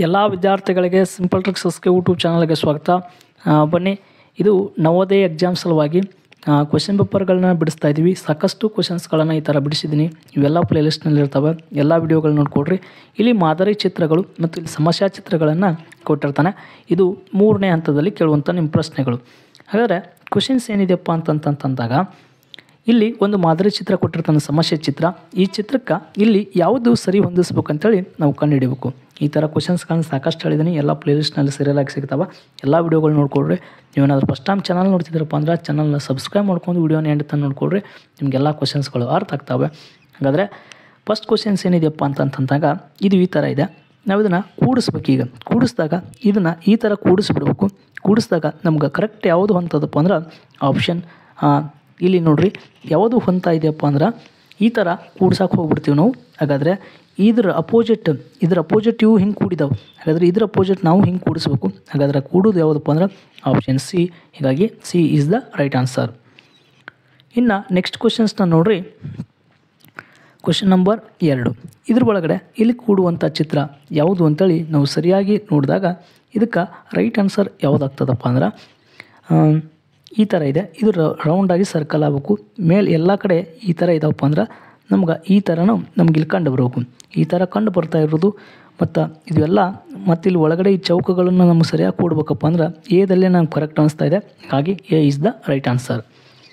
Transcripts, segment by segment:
ಎಲ್ಲ ವಿದ್ಯಾರ್ಥಿಗಳಿಗೆ simple tricks S K YouTube ಚಾನಲ್ಗೆ ಸ್ವಾಗತ ಆ, ಬನ್ನಿ ಇದು ನವೋದಯ ಎಕ್ಸಾಮ್ ಸಲುವಾಗಿ ಕ್ವಶನ್ ಪೇಪರ್ಗಳನ್ನ ಬಿಡಿಸ್ತಾ ಇದ್ದೀವಿ ಸಾಕಷ್ಟು ಕ್ವಶನ್ಸ್ಗಳನ್ನು ಈ ಥರ ಬಿಡಿಸಿದ್ದೀನಿ ಇವೆಲ್ಲ ಪ್ಲೇಲಿಸ್ಟ್ನಲ್ಲಿ ಇರ್ತವೆ ಎಲ್ಲ ವಿಡಿಯೋಗಳು ನೋಡ್ಕೊಡ್ರಿ ಇಲ್ಲಿ ಮಾದರಿ ಚಿತ್ರಗಳು ಮತ್ತು ಇಲ್ಲಿ ಸಮಸ್ಯಾ ಚಿತ್ರಗಳನ್ನು ಕೊಟ್ಟಿರ್ತಾನೆ ಇದು ಮೂರನೇ ಹಂತದಲ್ಲಿ ಕೇಳುವಂಥ ನಿಮ್ಮ ಪ್ರಶ್ನೆಗಳು ಹಾಗಾದರೆ ಕ್ವಶನ್ಸ್ ಏನಿದೆಯಪ್ಪ ಅಂತಂತಂದಾಗ ಇಲ್ಲಿ ಒಂದು ಮಾದರಿ ಚಿತ್ರ ಕೊಟ್ಟಿರ್ತಾನೆ ಸಮಸ್ಯೆ ಚಿತ್ರ ಈ ಚಿತ್ರಕ್ಕೆ ಇಲ್ಲಿ ಯಾವುದು ಸರಿ ಹೊಂದಿಸ್ಬೇಕು ಅಂತೇಳಿ ನಾವು ಕಂಡುಹಿಡಿಬೇಕು ಈ ಥರ ಕ್ವಶನ್ಸ್ಗಳನ್ನ ಸಾಕಷ್ಟು ಹೇಳಿದ್ದೀನಿ ಎಲ್ಲ ಪ್ಲೇಲಿಸ್ಟ್ನಲ್ಲಿ ಸರಿಯಲಾಗಿ ಸಿಗ್ತಾವೆ ಎಲ್ಲ ವಿಡಿಯೋಗಳು ನೋಡ್ಕೊಡ್ರಿ ನೀವೇನಾದ್ರೂ ಫಸ್ಟ್ ಟೈಮ್ ಚಾನಲ್ ನೋಡ್ತಿದ್ದೀರಪ್ಪ ಅಂದ್ರೆ ಚಾನಲ್ನ ಸಬ್ಸ್ಕ್ರೈಬ್ ಮಾಡ್ಕೊಂಡು ವಿಡಿಯೋನ ಎಂಡ್ ತನಕ ನೋಡ್ಕೊಡ್ರಿ ನಿಮಗೆಲ್ಲ ಕ್ವಶನ್ಸ್ಗಳು ಅರ್ಥ ಆಗ್ತವೆ ಹಾಗಾದರೆ ಫಸ್ಟ್ ಕ್ವಶನ್ಸ್ ಏನಿದೆಯಪ್ಪ ಅಂತಂತಂದಾಗ ಇದು ಈ ಥರ ಇದೆ ನಾವು ಇದನ್ನು ಕೂಡಿಸ್ಬೇಕು ಈಗ ಕೂಡಿಸಿದಾಗ ಇದನ್ನು ಈ ಥರ ಕೂಡಿಸ್ಬಿಡ್ಬೇಕು ಕೂಡಿಸಿದಾಗ ನಮ್ಗೆ ಕರೆಕ್ಟ್ ಯಾವುದು ಹೊಂತದಪ್ಪ ಅಂದ್ರೆ ಆಪ್ಷನ್ ಇಲ್ಲಿ ನೋಡ್ರಿ ಯಾವುದು ಹೊಂತ ಇದೆಯಪ್ಪ ಅಂದ್ರೆ ಈ ಥರ ಕೂಡ್ಸಕ್ಕೆ ಹೋಗ್ಬಿಡ್ತೀವಿ ನಾವು ಹಾಗಾದರೆ ಇದ್ರ ಅಪೋಸಿಟ್ ಇದ್ರ ಅಪೋಸಿಟ್ ಇವು ಹಿಂಗೆ ಕೂಡಿದಾವೆ ಹಾಗಾದರೆ ಇದ್ರ ಅಪೋಸಿಟ್ ನಾವು ಹಿಂಗೆ ಕೂಡಿಸ್ಬೇಕು ಹಾಗಾದರೆ ಕೂಡೋದು ಯಾವುದಪ್ಪ ಅಂದ್ರೆ ಆಪ್ಷನ್ ಸಿ ಹೀಗಾಗಿ C is the right answer ಇನ್ನು ನೆಕ್ಸ್ಟ್ ಕ್ವಶನ್ಸ್ನ ನೋಡ್ರಿ ಕ್ವಶನ್ ನಂಬರ್ ಎರಡು ಇದ್ರ ಒಳಗಡೆ ಇಲ್ಲಿ ಕೂಡುವಂಥ ಚಿತ್ರ ಯಾವುದು ಅಂತೇಳಿ ನಾವು ಸರಿಯಾಗಿ ನೋಡಿದಾಗ ಇದಕ್ಕೆ ರೈಟ್ ಆನ್ಸರ್ ಯಾವುದಾಗ್ತದಪ್ಪ ಅಂದ್ರೆ ಆ, ಈ ಥರ ಇದೆ ಇದು ರೌಂಡಾಗಿ ಸರ್ಕಲ್ ಆಗಬೇಕು ಮೇಲೆ ಎಲ್ಲ ಕಡೆ ಈ ಥರ ಇದಾವಪ್ಪ ಅಂದ್ರೆ ನಮ್ಗೆ ಈ ಥರನೂ ನಮ್ಗೆ ಇಲ್ಲಿ ಕಂಡು ಬರಬೇಕು ಈ ಥರ ಕಂಡು ಬರ್ತಾ ಇರೋದು ಮತ್ತು ಇದೆಲ್ಲ ಮತ್ತು ಇಲ್ಲಿ ಒಳಗಡೆ ಈ ಚೌಕಗಳನ್ನು ನಮ್ಗೆ ಸರಿಯಾಗಿ ಕೂಡ್ಬೇಕಪ್ಪ ಅಂದ್ರೆ ಎದಲ್ಲೇ ನಮ್ಗೆ ಕರೆಕ್ಟ್ ಅನಿಸ್ತಾ ಇದೆ ಹಾಗಾಗಿ A is the right answer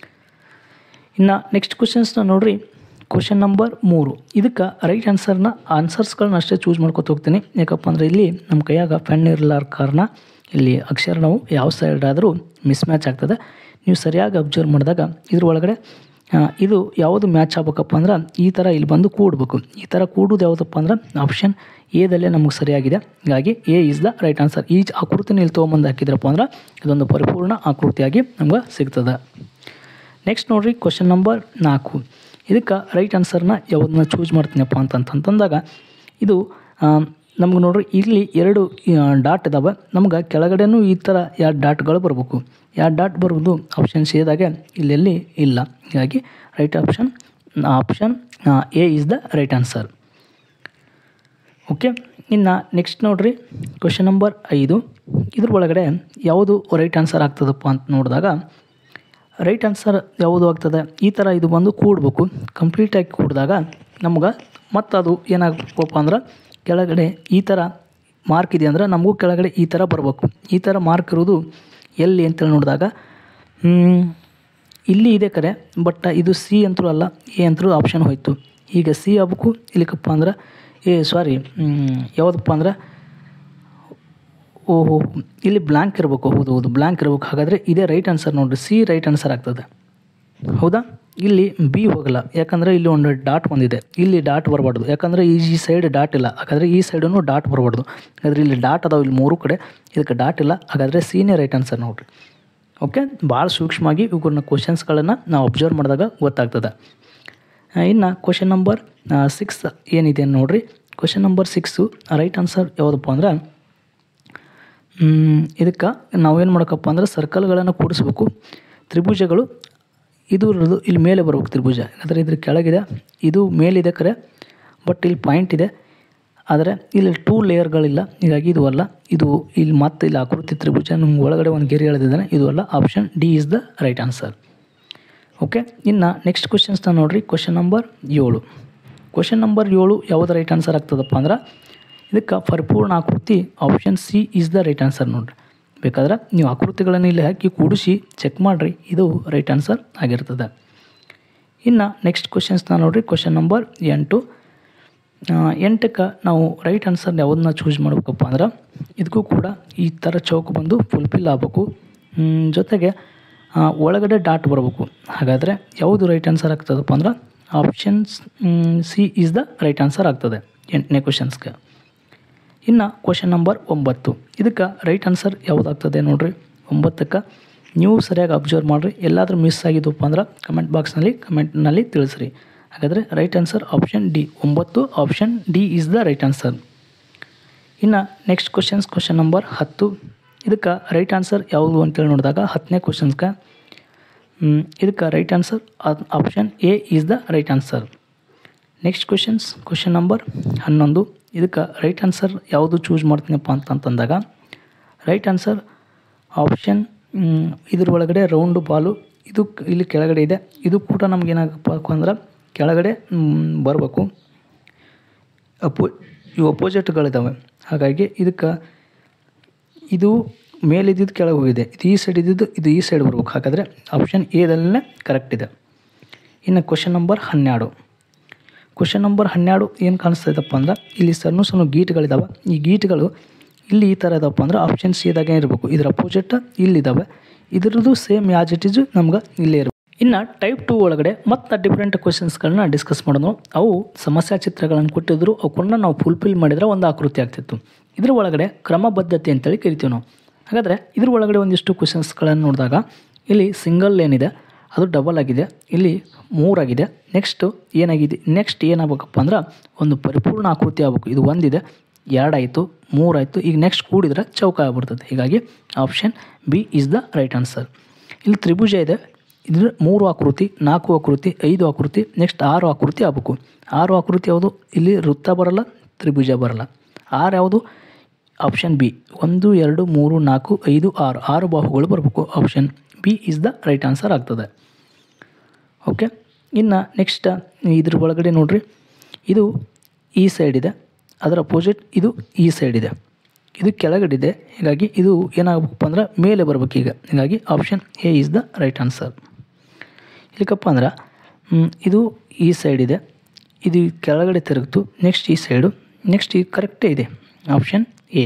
ಇನ್ನು ನೆಕ್ಸ್ಟ್ ಕ್ವಶನ್ಸ್ನ ನೋಡ್ರಿ ಕ್ವಶನ್ ನಂಬರ್ ಮೂರು ಇದಕ್ಕೆ ರೈಟ್ ಆನ್ಸರ್ನ ಆನ್ಸರ್ಸ್ಗಳನ್ನ ಅಷ್ಟೇ ಚೂಸ್ ಮಾಡ್ಕೊತ ಹೋಗ್ತೀನಿ ಯಾಕಪ್ಪ ಅಂದರೆ ಇಲ್ಲಿ ನಮ್ಮ ಕೈಯಾಗ ಪೆನ್ ಇರಲಾರ ಕಾರಣ ಇಲ್ಲಿ ಅಕ್ಷರ ನಾವು ಯಾವ ಸೈಡ್ ಆದರೂ ಮಿಸ್ ಮ್ಯಾಚ್ ಆಗ್ತದೆ ನೀವು ಸರಿಯಾಗಿ ಅಬ್ಸರ್ವ್ ಮಾಡಿದಾಗ ಇದ್ರ ಒಳಗಡೆ ಆ, ಇದು ಯಾವುದು ಮ್ಯಾಚ್ ಆಗ್ಬೇಕಪ್ಪ ಅಂದ್ರೆ ಈ ಥರ ಇಲ್ಲಿ ಬಂದು ಕೂಡಬೇಕು ಈ ಥರ ಕೂಡೋದು ಯಾವುದಪ್ಪ ಅಂದ್ರೆ ಆಪ್ಷನ್ ಎದಲ್ಲೇ ನಮಗೆ ಸರಿಯಾಗಿದೆ ಹೀಗಾಗಿ A is the right answer ಈ ಆಕೃತಿನ ಇಲ್ಲಿ ತೊಗೊಂಬಂದು ಹಾಕಿದ್ರಪ್ಪ ಅಂದ್ರೆ ಇದೊಂದು ಪರಿಪೂರ್ಣ ಆಕೃತಿಯಾಗಿ ನಮ್ಗೆ ಸಿಗ್ತದೆ ನೆಕ್ಸ್ಟ್ ನೋಡ್ರಿ ಕ್ವಶನ್ ನಂಬರ್ ನಾಲ್ಕು ಇದಕ್ಕೆ ರೈಟ್ ಆನ್ಸರ್ನ ಯಾವುದನ್ನ ಚೂಸ್ ಮಾಡ್ತೀನಪ್ಪ ಅಂತಂತಂದಾಗ ಇದು ನಮ್ಗೆ ನೋಡ್ರಿ ಇಲ್ಲಿ ಎರಡು ಡಾಟ್ ಇದಾವೆ ನಮ್ಗೆ ಕೆಳಗಡೆನೂ ಈ ಥರ ಎರಡು ಡಾಟ್ಗಳು ಬರಬೇಕು ಎರಡು ಡಾಟ್ ಬರೋದು ಆಪ್ಷನ್ ಸೇದಾಗೆ ಇಲ್ಲೆಲ್ಲಿ ಇಲ್ಲ ಹೀಗಾಗಿ right option option A is the right answer okay ಇನ್ನು ನೆಕ್ಸ್ಟ್ ನೋಡ್ರಿ ಕ್ವಶನ್ ನಂಬರ್ ಐದು ಇದ್ರ ಒಳಗಡೆ ಯಾವುದು ರೈಟ್ ಆನ್ಸರ್ ಆಗ್ತದಪ್ಪ ಅಂತ ನೋಡಿದಾಗ ರೈಟ್ ಆನ್ಸರ್ ಯಾವುದು ಆಗ್ತದೆ ಈ ಥರ ಇದು ಬಂದು ಕೂಡಬೇಕು ಕಂಪ್ಲೀಟಾಗಿ ಕೂಡಿದಾಗ ನಮ್ಗೆ ಮತ್ತು ಅದು ಏನಾಗಬೇಕಪ್ಪ ಅಂದ್ರೆ ಕೆಳಗಡೆ ಈ ಥರ ಮಾರ್ಕ್ ಇದೆ ಅಂದ್ರೆ ನಮಗೂ ಕೆಳಗಡೆ ಈ ಥರ ಬರಬೇಕು ಈ ಥರ ಮಾರ್ಕ್ ಇರೋದು ಎಲ್ಲಿ ಅಂತೇಳಿ ನೋಡಿದಾಗ ಹ್ಮ್, ಇಲ್ಲಿ ಇದೆ ಕರೆ ಬಟ್ ಇದು ಸಿ ಅಂತರೂ ಅಲ್ಲ ಎ ಅಂತರೂ ಆಪ್ಷನ್ ಹೋಯ್ತು ಈಗ ಸಿ ಆಗ್ಬೇಕು ಇಲ್ಲಿಕಪ್ಪ ಅಂದ್ರೆ ಏ ಸಾರಿ ಯಾವುದಪ್ಪ ಅಂದ್ರೆ ಓಹೋ ಇಲ್ಲಿ ಬ್ಲ್ಯಾಂಕ್ ಇರಬೇಕು ಹೌದು ಹೌದು ಬ್ಲ್ಯಾಂಕ್ ಇರಬೇಕು ಹಾಗಾದರೆ ಇದೇ ರೈಟ್ ಆನ್ಸರ್ ನೋಡಿರಿ ಸಿ ರೈಟ್ ಆನ್ಸರ್ ಆಗ್ತದೆ ಹೌದಾ ಇಲ್ಲಿ ಬಿ ಹೋಗಲ್ಲ ಯಾಕಂದರೆ ಇಲ್ಲಿ ಒಂದು ಡಾಟ್ ಬಂದಿದೆ ಇಲ್ಲಿ ಡಾಟ್ ಬರಬಾರ್ದು ಯಾಕಂದರೆ ಈ ಈ ಸೈಡ್ ಡಾಟ್ ಇಲ್ಲ ಹಾಗಾದರೆ ಈ ಸೈಡೂ ಡಾಟ್ ಬರಬಾರ್ದು ಹಾಗಾದರೆ ಇಲ್ಲಿ ಡಾಟ್ ಅದಾವೆ ಇಲ್ಲಿ ಮೂರು ಕಡೆ ಇದಕ್ಕೆ ಡಾಟ್ ಇಲ್ಲ ಹಾಗಾದರೆ ಸಿನೇ ರೈಟ್ ಆನ್ಸರ್ ನೋಡಿರಿ ಓಕೆ ಭಾಳ ಸೂಕ್ಷ್ಮವಾಗಿ ಇವ್ರನ್ನ ಕ್ವಶನ್ಸ್ಗಳನ್ನು ನಾವು ಅಬ್ಸರ್ವ್ ಮಾಡಿದಾಗ ಗೊತ್ತಾಗ್ತದೆ ಇನ್ನು ಕ್ವಶನ್ ನಂಬರ್ ಸಿಕ್ಸ್ ಏನಿದೆ ನೋಡಿರಿ question number six right answer ಯಾವುದಪ್ಪ ಅಂದ್ರೆ ಇದಕ್ಕೆ ನಾವೇನು ಮಾಡೋಕ್ಕಪ್ಪ ಅಂದ್ರೆ ಸರ್ಕಲ್ಗಳನ್ನು ಕೂಡಿಸ್ಬೇಕು ತ್ರಿಭುಜಗಳು ಇದು ಇರೋದು ಇಲ್ಲಿ ಮೇಲೆ ಬರ್ಬೇಕು ತ್ರಿಭುಜ ಯಾಕಂದರೆ ಇದ್ರ ಕೆಳಗಿದೆ ಇದು ಮೇಲಿದೆ ಕರೆ ಬಟ್ ಇಲ್ಲಿ ಪಾಯಿಂಟ್ ಇದೆ ಆದರೆ ಇಲ್ಲಿ ಟೂ ಲೇಯರ್ಗಳಿಲ್ಲ ಹೀಗಾಗಿ ಇದು ಅಲ್ಲ ಇದು ಇಲ್ಲಿ ಮತ್ತೆ ಇಲ್ಲಿ ಆಕೃತಿ ತ್ರಿಭುಜ ನಿಮ್ಗೆ ಒಳಗಡೆ ಒಂದು ಗೆರೆ ಎಳೆದಿದ್ದಾನೆ ಇದು ಅಲ್ಲ option D is the right answer okay ಇನ್ನು ನೆಕ್ಸ್ಟ್ ಕ್ವಶನ್ಸ್ನ ನೋಡಿರಿ ಕ್ವಶನ್ ನಂಬರ್ ಏಳು ಕ್ವಶನ್ ನಂಬರ್ ಏಳು ಯಾವುದು ರೈಟ್ ಆನ್ಸರ್ ಆಗ್ತದಪ್ಪ ಅಂದ್ರೆ ಇದಕ್ಕೆ ಪರಿಪೂರ್ಣ ಆಕೃತಿ option C is the right answer ನೋಡಿರಿ ಬೇಕಾದ್ರೆ ನೀವು ಆಕೃತಿಗಳನ್ನು ಇಲ್ಲಿ ಹಾಕಿ ಕೂಡಿಸಿ ಚೆಕ್ ಮಾಡಿರಿ ಇದು ರೈಟ್ ಆನ್ಸರ್ ಆಗಿರ್ತದೆ ಇನ್ನು ನೆಕ್ಸ್ಟ್ ಕ್ವಶನ್ಸ್ನ ನೋಡಿರಿ ಕ್ವಶನ್ ನಂಬರ್ ಎಂಟು ಆ, ಎಂಟಕ್ಕೆ ನಾವು ರೈಟ್ ಆನ್ಸರ್ ಯಾವುದನ್ನ ಚೂಸ್ ಮಾಡ್ಬೇಕಪ್ಪ ಅಂದ್ರೆ ಇದಕ್ಕೂ ಕೂಡ ಈ ಥರ ಚೌಕ ಬಂದು ಫುಲ್ಫಿಲ್ ಆಗಬೇಕು ಹ್ಮ್, ಜೊತೆಗೆ ಆ, ಒಳಗಡೆ ಡಾಟ್ ಬರಬೇಕು ಹಾಗಾದರೆ ಯಾವುದು ರೈಟ್ ಆನ್ಸರ್ ಆಗ್ತದಪ್ಪ ಅಂದ್ರೆ options C is the right answer ಆಗ್ತದೆ ಎಂಟನೇ ಕ್ವಶನ್ಸ್ಗೆ ಇನ್ನು ಕ್ವಶನ್ ನಂಬರ್ ಒಂಬತ್ತು ಇದಕ್ಕೆ ರೈಟ್ ಆನ್ಸರ್ ಯಾವುದಾಗ್ತದೆ ನೋಡಿರಿ ಒಂಬತ್ತಕ್ಕೆ ನೀವು ಸರಿಯಾಗಿ ಅಬ್ಸರ್ವ್ ಮಾಡಿರಿ ಎಲ್ಲಾದರೂ ಮಿಸ್ ಆಗಿದ್ದಪ್ಪ ಅಂದ್ರೆ ಕಮೆಂಟ್ ಬಾಕ್ಸ್ನಲ್ಲಿ ಕಮೆಂಟ್ನಲ್ಲಿ ತಿಳಿಸ್ರಿ ಹಾಗಾದರೆ ರೈಟ್ ಆನ್ಸರ್ ಆಪ್ಷನ್ ಡಿ ಒಂಬತ್ತು option D is the right answer ಇನ್ನು ನೆಕ್ಸ್ಟ್ ಕ್ವಶನ್ಸ್ ಕ್ವಶನ್ ನಂಬರ್ ಹತ್ತು ಇದಕ್ಕೆ ರೈಟ್ ಆನ್ಸರ್ ಯಾವುದು ಅಂತೇಳಿ ನೋಡಿದಾಗ ಹತ್ತನೇ ಕ್ವಶನ್ಸ್ಗೆ ಇದಕ್ಕೆ right answer option A is the right answer next questions question number ಹನ್ನೊಂದು ಇದಕ್ಕೆ ರೈಟ್ ಆನ್ಸರ್ ಯಾವುದು ಚೂಸ್ ಮಾಡ್ತೀನಪ್ಪ ಅಂತಂತಂದಾಗ ರೈಟ್ ಆನ್ಸರ್ ಆಪ್ಷನ್ ಇದ್ರ ಒಳಗಡೆ ರೌಂಡು ಬಾಲು ಇದು ಕ್- ಇಲ್ಲಿ ಕೆಳಗಡೆ ಇದೆ ಇದು ಕೂಡ ನಮಗೇನಾಗಬೇಕು ಅಂದ್ರೆ ಕೆಳಗಡೆ ಬರಬೇಕು ಅಪೋ ಇವು ಅಪೋಸಿಟ್ಗಳಿದ್ದಾವೆ ಹಾಗಾಗಿ ಇದಕ್ಕೆ ಇದು ಮೇಲಿದ್ದಿದ್ದು ಕೆಳಗೆ ಹೋಗಿದೆ ಇದು ಈ ಸೈಡ್ ಇದ್ದಿದ್ದು ಇದು ಈ ಸೈಡ್ ಬರ್ಬೇಕು ಹಾಗಾದರೆ ಆಪ್ಷನ್ ಎದಲ್ಲೇ ಕರೆಕ್ಟ್ ಇದೆ ಇನ್ನು ಕ್ವಶನ್ ನಂಬರ್ ಹನ್ನೆರಡು ಕ್ವಶನ್ ನಂಬರ್ ಹನ್ನೆರಡು ಏನು ಕಾಣಿಸ್ತಾ ಇದಪ್ಪ ಅಂದ್ರೆ ಇಲ್ಲಿ ಸಣ್ಣ ಸಣ್ಣ ಗೀಟ್ಗಳಿದ್ದಾವೆ ಈ ಗೀಟ್ಗಳು ಇಲ್ಲಿ ಈ ಥರ ಇದಾವಪ್ಪ ಅಂದ್ರೆ ಆಪ್ಷನ್ ಸಿದಾಗೆ ಇರಬೇಕು ಇದ್ರ ಅಪೋಸಿಟ್ ಇಲ್ಲಿದ್ದಾವೆ ಇದ್ರದ್ದು ಸೇಮ್ ಯಾಜ್ ಇಟ್ ಇಸ್ ನಮ್ಗೆ ಇಲ್ಲೇ ಇರಬೇಕು ಇನ್ನು ಟೈಪ್ ಟು ಒಳಗಡೆ ಮತ್ತೆ ಡಿಫ್ರೆಂಟ್ ಕ್ವಶನ್ಸ್ಗಳನ್ನ ಡಿಸ್ಕಸ್ ಮಾಡೋದು ಅವು ಸಮಸ್ಯಾ ಚಿತ್ರಗಳನ್ನು ಕೊಟ್ಟಿದ್ರು ಅವನ್ನ ನಾವು ಫುಲ್ಫಿಲ್ ಮಾಡಿದ್ರೆ ಒಂದು ಆಕೃತಿ ಆಗ್ತಿತ್ತು ಇದ್ರ ಒಳಗಡೆ ಕ್ರಮಬದ್ಧತೆ ಅಂತೇಳಿ ಕರಿತೀವಿ ನಾವು ಹಾಗಾದರೆ ಇದ್ರ ಒಳಗಡೆ ಒಂದಿಷ್ಟು ಕ್ವಶನ್ಸ್ಗಳನ್ನು ನೋಡಿದಾಗ ಇಲ್ಲಿ ಸಿಂಗಲ್ ಏನಿದೆ ಅದು ಡಬಲ್ ಆಗಿದೆ ಇಲ್ಲಿ ಮೂರಾಗಿದೆ ನೆಕ್ಸ್ಟು ಏನಾಗಿದೆ ನೆಕ್ಸ್ಟ್ ಏನಾಗಬೇಕಪ್ಪ ಅಂದ್ರೆ ಒಂದು ಪರಿಪೂರ್ಣ ಆಕೃತಿ ಆಗಬೇಕು ಇದು ಒಂದಿದೆ ಎರಡಾಯಿತು ಮೂರಾಯಿತು ಈಗ ನೆಕ್ಸ್ಟ್ ಕೂಡಿದ್ರೆ ಚೌಕ ಆಗ್ಬಿಡ್ತದೆ ಹೀಗಾಗಿ option B is the right answer ಇಲ್ಲಿ ತ್ರಿಭುಜ ಇದೆ ಇದ್ರ ಮೂರು ಆಕೃತಿ ನಾಲ್ಕು ಆಕೃತಿ ಐದು ಆಕೃತಿ ನೆಕ್ಸ್ಟ್ ಆರು ಆಕೃತಿ ಆಗಬೇಕು ಆರು ಆಕೃತಿ ಯಾವುದು ಇಲ್ಲಿ ವೃತ್ತ ಬರಲ್ಲ ತ್ರಿಭುಜ ಬರಲ್ಲ ಆರು ಯಾವುದು ಆಪ್ಷನ್ ಬಿ ಒಂದು ಎರಡು ಮೂರು ನಾಲ್ಕು ಐದು ಆರು ಆರು ಬಾಹುಗಳು ಬರಬೇಕು option B is the right answer ಆಗ್ತದೆ ಓಕೆ ಇನ್ನು ನೆಕ್ಸ್ಟ್ ಇದ್ರ ಒಳಗಡೆ ನೋಡ್ರಿ ಇದು ಈ ಸೈಡ್ ಇದೆ ಅದರ ಅಪೋಸಿಟ್ ಇದು ಈ ಸೈಡ್ ಇದೆ ಇದು ಕೆಳಗಡೆ ಹೀಗಾಗಿ ಇದು ಏನಾಗಬೇಕಪ್ಪ ಅಂದ್ರೆ ಮೇಲೆ ಬರ್ಬೇಕು ಈಗ ಹೀಗಾಗಿ option A is the right answer ಇಲ್ಲಿಕಪ್ಪ ಅಂದ್ರೆ ಮ್, ಇದು ಈ ಸೈಡ್ ಇದೆ ಇದು ಕೆಳಗಡೆ ತಿರುಗಿತು ನೆಕ್ಸ್ಟ್ ಈ ಸೈಡು ನೆಕ್ಸ್ಟ್ ಈ ಕರೆಕ್ಟೇ ಇದೆ ಆಪ್ಷನ್ ಎ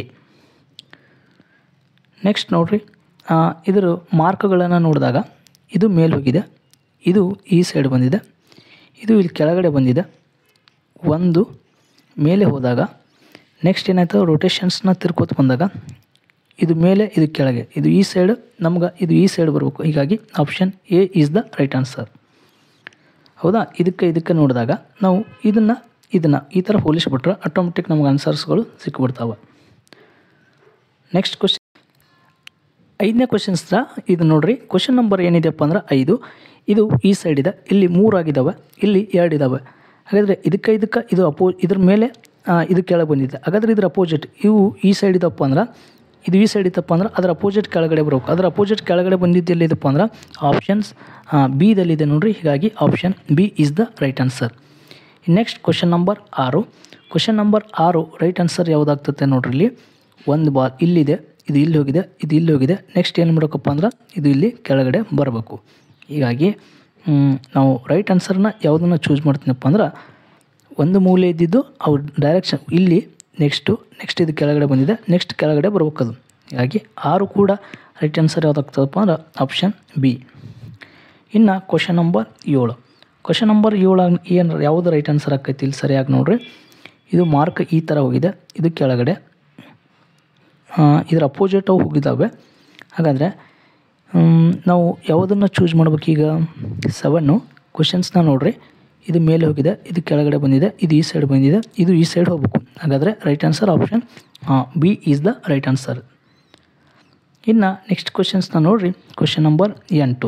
ನೆಕ್ಸ್ಟ್ ನೋಡ್ರಿ ಆ, ಇದರ ಮಾರ್ಕ್ಗಳನ್ನು ನೋಡಿದಾಗ ಇದು ಮೇಲೆ ಹೋಗಿದೆ ಇದು ಈ ಸೈಡ್ ಬಂದಿದೆ ಇದು ಇಲ್ಲಿ ಕೆಳಗಡೆ ಬಂದಿದೆ ಒಂದು ಮೇಲೆ ಹೋದಾಗ ನೆಕ್ಸ್ಟ್ ಏನಾಯ್ತು ರೊಟೇಷನ್ಸ್ನ ತಿರ್ಕೋತ ಬಂದಾಗ ಇದು ಮೇಲೆ ಇದು ಕೆಳಗೆ ಇದು ಈ ಸೈಡ್ ನಮ್ಗೆ ಇದು ಈ ಸೈಡ್ ಬರಬೇಕು ಹೀಗಾಗಿ option A is the right answer ಹೌದಾ ಇದಕ್ಕೆ ಇದಕ್ಕೆ ನೋಡಿದಾಗ ನಾವು ಇದನ್ನು ಇದನ್ನು ಈ ಥರ ಹೋಲಿಸ್ಬಿಟ್ರೆ ಆಟೋಮೆಟಿಕ್ ನಮ್ಗೆ ಆನ್ಸರ್ಸ್ಗಳು ಸಿಕ್ಬಿಡ್ತಾವೆ ನೆಕ್ಸ್ಟ್ ಕ್ವಶನ್ ಐದನೇ ಕ್ವಶನ್ಸ್ ಇದು ನೋಡ್ರಿ ಕ್ವಶನ್ ನಂಬರ್ ಏನಿದೆಪ್ಪ ಅಂದ್ರೆ ಐದು ಇದು ಈ ಸೈಡ್ ಇದೆ ಇಲ್ಲಿ ಮೂರು ಆಗಿದ್ದಾವೆ ಇಲ್ಲಿ ಎರಡು ಇದ್ದಾವೆ ಹಾಗಾದರೆ ಇದಕ್ಕೆ ಇದಕ್ಕೆ ಇದು ಅಪೋ ಇದ್ರ ಮೇಲೆ ಆ, ಇದು ಕೆಳಗೆ ಬಂದಿದೆ ಹಾಗಾದ್ರೆ ಇದ್ರ ಅಪೋಸಿಟ್ ಇವು ಈ ಸೈಡ್ ಇದಪ್ಪ ಅಂದ್ರೆ ಇದು ಈ ಸೈಡ್ ಇತ್ತಪ್ಪ ಅಂದ್ರೆ ಅದರ ಅಪೋಸಿಟ್ ಕೆಳಗಡೆ ಬರಬೇಕು ಅದರ ಅಪೋಸಿಟ್ ಕೆಳಗಡೆ ಬಂದಿದ್ದು ಎಲ್ಲಿದಪ್ಪ ಅಂದ್ರೆ ಆಪ್ಷನ್ಸ್ ಬಿದಲ್ಲಿದೆ ನೋಡ್ರಿ ಹೀಗಾಗಿ option B is the right answer next question number ಆರು ಕ್ವಶನ್ ನಂಬರ್ ಆರು ರೈಟ್ ಆನ್ಸರ್ ಯಾವುದಾಗ್ತದೆ ನೋಡ್ರಿ ಇಲ್ಲಿ ಒಂದು ಬಾಲ್ ಇಲ್ಲಿದೆ ಇದು ಇಲ್ಲಿ ಹೋಗಿದೆ ಇದು ಇಲ್ಲಿ ಹೋಗಿದೆ ನೆಕ್ಸ್ಟ್ ಏನು ಮಾಡಬೇಕಪ್ಪ ಅಂದ್ರೆ ಇದು ಇಲ್ಲಿ ಕೆಳಗಡೆ ಬರಬೇಕು ಹೀಗಾಗಿ ಮ್, ನಾವು ರೈಟ್ ಆನ್ಸರ್ನ ಯಾವುದನ್ನು ಚೂಸ್ ಮಾಡ್ತೀನಪ್ಪ ಅಂದ್ರೆ ಒಂದು ಮೂಲೆ ಇದ್ದಿದ್ದು ಅವ್ರ ಡೈರೆಕ್ಷನ್ ಇಲ್ಲಿ ನೆಕ್ಸ್ಟು ನೆಕ್ಸ್ಟ್ ಇದು ಕೆಳಗಡೆ ಬಂದಿದೆ ನೆಕ್ಸ್ಟ್ ಕೆಳಗಡೆ ಬರ್ಬೇಕದು ಹೀಗಾಗಿ ಆರು ಕೂಡ ರೈಟ್ ಆನ್ಸರ್ ಯಾವುದಾಗ್ತದಪ್ಪ ಅಂದ್ರೆ ಆಪ್ಷನ್ ಬಿ ಇನ್ನು ಕ್ವಶನ್ ನಂಬರ್ ಏಳು ಕ್ವಶನ್ ನಂಬರ್ ಏಳು ಏನು ಯಾವುದು ರೈಟ್ ಆನ್ಸರ್ ಆಕೈತಿ ಇಲ್ಲಿ ಸರಿಯಾಗಿ ನೋಡ್ರಿ ಇದು ಮಾರ್ಕ್ ಈ ಥರ ಹೋಗಿದೆ ಇದು ಕೆಳಗಡೆ ಆ, ಇದರ ಅಪೋಸಿಟ್ ಅವು ಹೋಗಿದ್ದಾವೆ ಹಾಗಾದರೆ ನಾವು ಯಾವುದನ್ನು ಚೂಸ್ ಮಾಡ್ಬೇಕೀಗ ಸೆವೆನ್ನು ಕ್ವಶನ್ಸ್ನ ನೋಡ್ರಿ ಇದು ಮೇಲೆ ಹೋಗಿದೆ ಇದು ಕೆಳಗಡೆ ಬಂದಿದೆ ಇದು ಈ ಸೈಡ್ ಬಂದಿದೆ ಇದು ಈ ಸೈಡ್ ಹೋಗ್ಬೇಕು ಹಾಗಾದರೆ right answer option B is the right answer ಇನ್ನು ನೆಕ್ಸ್ಟ್ ಕ್ವಶನ್ಸ್ನ ನೋಡ್ರಿ ಕ್ವಶನ್ ನಂಬರ್ ಎಂಟು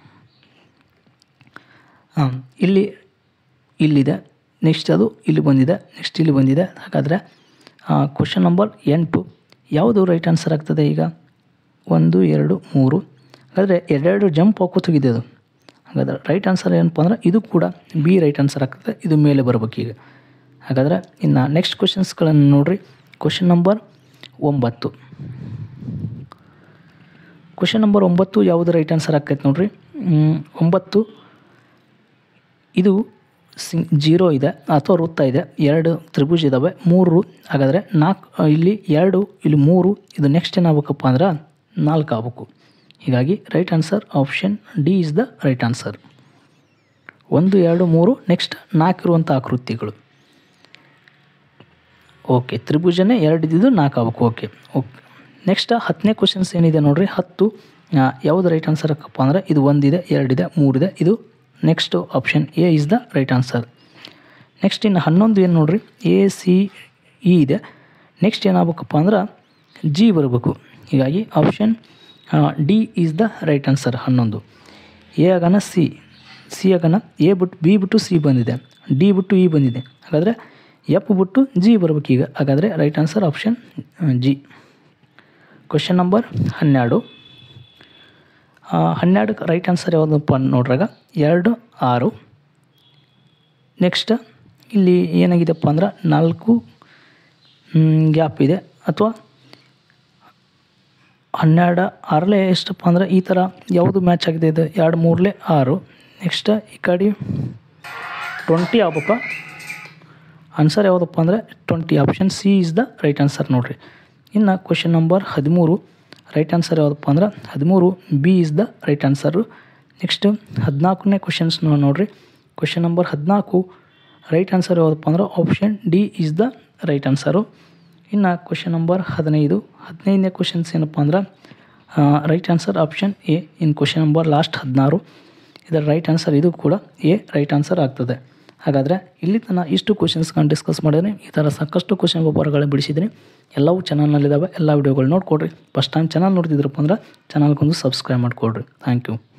ಹಾಂ ಇಲ್ಲಿ ಇಲ್ಲಿದೆ ನೆಕ್ಸ್ಟ್ ಅದು ಇಲ್ಲಿ ಬಂದಿದೆ ನೆಕ್ಸ್ಟ್ ಇಲ್ಲಿ ಬಂದಿದೆ ಹಾಗಾದರೆ ಕ್ವಶನ್ ನಂಬರ್ ಎಂಟು ಯಾವುದು ರೈಟ್ ಆನ್ಸರ್ ಆಗ್ತದೆ ಈಗ ಒಂದು ಎರಡು ಮೂರು ಹಾಗಾದರೆ ಎರಡೆರಡು ಜಂಪ್ ಹಾಕೋತೋಗಿದೆ ಅದು ಹಾಗಾದರೆ ರೈಟ್ ಆನ್ಸರ್ ಏನಪ್ಪ ಅಂದ್ರೆ ಇದು ಕೂಡ ಬಿ ರೈಟ್ ಆನ್ಸರ್ ಆಗ್ತದೆ ಇದು ಮೇಲೆ ಬರ್ಬೇಕು ಈಗ ಹಾಗಾದರೆ ಇನ್ನು ನೆಕ್ಸ್ಟ್ ಕ್ವಶನ್ಸ್ಗಳನ್ನು ನೋಡ್ರಿ ಕ್ವಶನ್ ನಂಬರ್ ಒಂಬತ್ತು ಕ್ವಶನ್ ನಂಬರ್ ಒಂಬತ್ತು ಯಾವುದು ರೈಟ್ ಆನ್ಸರ್ ಆಕೈತೆ ನೋಡ್ರಿ ಮ್, ಒಂಬತ್ತು ಇದು ಸಿಂಗ್ ಜೀರೋ ಇದೆ ಅಥವಾ ವೃತ್ತ ಇದೆ ಎರಡು ತ್ರಿಭುಜ ಇದ್ದಾವೆ ಮೂರು ಹಾಗಾದರೆ ನಾಲ್ಕು ಇಲ್ಲಿ ಎರಡು ಇಲ್ಲಿ ಮೂರು ಇದು ನೆಕ್ಸ್ಟ್ ಏನಾಗಬೇಕಪ್ಪ ಅಂದ್ರೆ ನಾಲ್ಕು ಆಗಬೇಕು ಹೀಗಾಗಿ right answer option D is the right answer ಒಂದು ಎರಡು ಮೂರು ನೆಕ್ಸ್ಟ್ ನಾಲ್ಕು ಇರುವಂಥ ಆಕೃತಿಗಳು ಓಕೆ ತ್ರಿಭುಜನೇ ಎರಡು ಇದ್ದಿದ್ದು ನಾಲ್ಕು ಆಗ್ಬೇಕು ಓಕೆ ಓಕೆ ನೆಕ್ಸ್ಟ್ ಹತ್ತನೇ ಕ್ವಶನ್ಸ್ ಏನಿದೆ ನೋಡ್ರಿ ಹತ್ತು ಆ, ಯಾವುದು ರೈಟ್ ಆನ್ಸರ್ ಅಕ್ಕಪ್ಪ ಅಂದರೆ ಇದು ಒಂದಿದೆ ಎರಡಿದೆ ಮೂರಿದೆ ಇದು next option A is the right answer next ಇನ್ನು ಹನ್ನೊಂದು ಏನು ನೋಡ್ರಿ ಎ ಸಿ ಇ ಇದೆ ನೆಕ್ಸ್ಟ್ ಏನಾಗಬೇಕಪ್ಪ ಅಂದ್ರೆ ಜಿ ಬರಬೇಕು ಹೀಗಾಗಿ option D is the right answer ಹನ್ನೊಂದು ಎ ಆಗನ ಸಿ ಸಿ ಆಗನ ಎ ಬಿಟ್ಟು ಬಿ ಬಿಟ್ಟು ಸಿ ಬಂದಿದೆ ಡಿ ಬಿಟ್ಟು ಇ ಬಂದಿದೆ ಹಾಗಾದರೆ ಎಫ್ ಬಿಟ್ಟು ಜಿ ಬರ್ಬೇಕು ಈಗ ಹಾಗಾದರೆ right answer option G question number ಹನ್ನೆರಡು ಆ, ಹನ್ನೆರಡಕ್ಕೆ ರೈಟ್ ಆನ್ಸರ್ ಯಾವುದಪ್ಪ ನೋಡ್ರಾಗ ಎರಡು ಆರು ನೆಕ್ಸ್ಟ್ ಇಲ್ಲಿ ಏನಾಗಿದೆಪ್ಪ ಅಂದ್ರೆ ನಾಲ್ಕು ಗ್ಯಾಪ್ ಇದೆ ಅಥವಾ ಹನ್ನೆರಡು ಆರಲೇ ಎಷ್ಟಪ್ಪ ಅಂದ್ರೆ ಈ ಥರ ಯಾವುದು ಮ್ಯಾಚ್ ಆಗಿದೆ ಇದು ಎರಡು ಮೂರಲೇ ಆರು ನೆಕ್ಸ್ಟ್ ಈ ಕಡೆ ಟ್ವೆಂಟಿ ಆಗ್ಬೇಕ ಆನ್ಸರ್ ಯಾವುದಪ್ಪ ಅಂದರೆ twenty option C is the right answer ನೋಡಿರಿ ಇನ್ನು ಕ್ವಶನ್ ನಂಬರ್ ಹದಿಮೂರು ರೈಟ್ ಆನ್ಸರ್ ಯಾವುದಪ್ಪ ಅಂದ್ರೆ ಹದಿಮೂರು B is the right answer next ಹದಿನಾಲ್ಕನೇ ಕ್ವಶನ್ಸ್ ನೋಡಿರಿ ಕ್ವಶನ್ ನಂಬರ್ ಹದಿನಾಲ್ಕು ರೈಟ್ ಆನ್ಸರ್ ಯಾವುದಪ್ಪ ಅಂದ್ರೆ option D is the right answer ಇನ್ನು ಕ್ವಶನ್ ನಂಬರ್ ಹದಿನೈದು ಹದಿನೈದನೇ ಕ್ವಶನ್ಸ್ ಏನಪ್ಪ ಅಂದ್ರೆ ರೈಟ್ ಆನ್ಸರ್ ಆಪ್ಷನ್ ಎ ಇನ್ ಕ್ವಶನ್ ನಂಬರ್ ಲಾಸ್ಟ್ ಹದಿನಾರು ಇದರ ರೈಟ್ ಆನ್ಸರ್ ಇದು ಕೂಡ ಎ ರೈಟ್ ಆನ್ಸರ್ ಆಗ್ತದೆ ಹಾಗಾದರೆ ಇಲ್ಲಿ ತನಕ ಇಷ್ಟು ಕ್ವಶನ್ಸ್ಗಳನ್ನ ಡಿಸ್ಕಸ್ ಮಾಡಿದ್ದೀನಿ ಈ ಥರ ಸಾಕಷ್ಟು ಕ್ವಶನ್ ಪೇಪರ್ಗಳನ್ನ ಬಿಡಿಸಿದ್ದೀನಿ ಎಲ್ಲವೂ ಚಾನಲ್ನಲ್ಲಿದ್ದಾವೆ ಎಲ್ಲ ವೀಡಿಯೋಗಳು ನೋಡ್ಕೊಡ್ರಿ ಫಸ್ಟ್ ಟೈಮ್ ಚಾನಲ್ ನೋಡ್ತಿದ್ರಪ್ಪ ಅಂದ್ರೆ ಚಾನಲ್ಗೊಂದು ಸಬ್ಸ್ಕ್ರೈಬ್ ಮಾಡಿಕೊಡ್ರಿ ಥ್ಯಾಂಕ್ ಯು